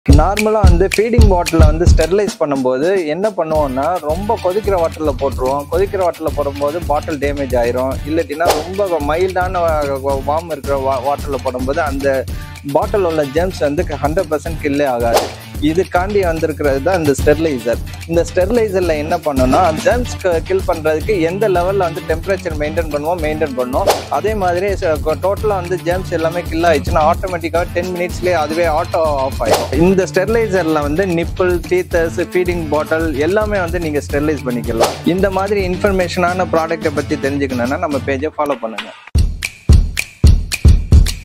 நார்மலாக வந்து ஃபீடிங் பாட்டிலை வந்து ஸ்டெர்லைஸ் பண்ணும்போது என்ன பண்ணுவோம்னா ரொம்ப கொதிக்கிற வாட்டரில் போட்டுருவோம் கொதிக்கிற வாட்டரில் போடும்போது பாட்டில் டேமேஜ் ஆயிரும் இல்லாட்டினா ரொம்ப மைல்டான வார்ம் இருக்கிற வா வாட்டரில் போடும்போது அந்த பாட்டில் உள்ள ஜெம்ஸ் வந்து ஹண்ட்ரட் பர்சன்ட் கில்லே ஆகாது இதுக்காண்டி வந்திருக்கிறது தான் இந்த ஸ்டெர்லைசர் இந்த ஸ்டெர்லைசரில் என்ன பண்ணோம்னா ஜெம்ஸ் கில் பண்ணுறதுக்கு எந்த லெவலில் வந்து டெம்பரேச்சர் மெயின்டைன் பண்ணுவோம் மெயின்டைன் பண்ணுவோம் அதே மாதிரி டோட்டலாக வந்து ஜெம்ஸ் எல்லாமே கில் ஆயிடுச்சுன்னா ஆட்டோமேட்டிக்காக டென் மினிட்ஸ்லேயே அதுவே ஆட்டோ ஆஃப் ஆயிடும் இந்த ஸ்டெர்லைசரில் வந்து நிப்பிள் டீத்தர்ஸ் ஃபீடிங் பாட்டில் எல்லாமே வந்து நீங்கள் ஸ்டெர்லைஸ் பண்ணிக்கலாம் இந்த மாதிரி இன்ஃபர்மேஷனான ப்ராடக்ட்டை பற்றி தெரிஞ்சுக்கணுன்னா நம்ம பேஜை ஃபாலோ பண்ணுங்கள்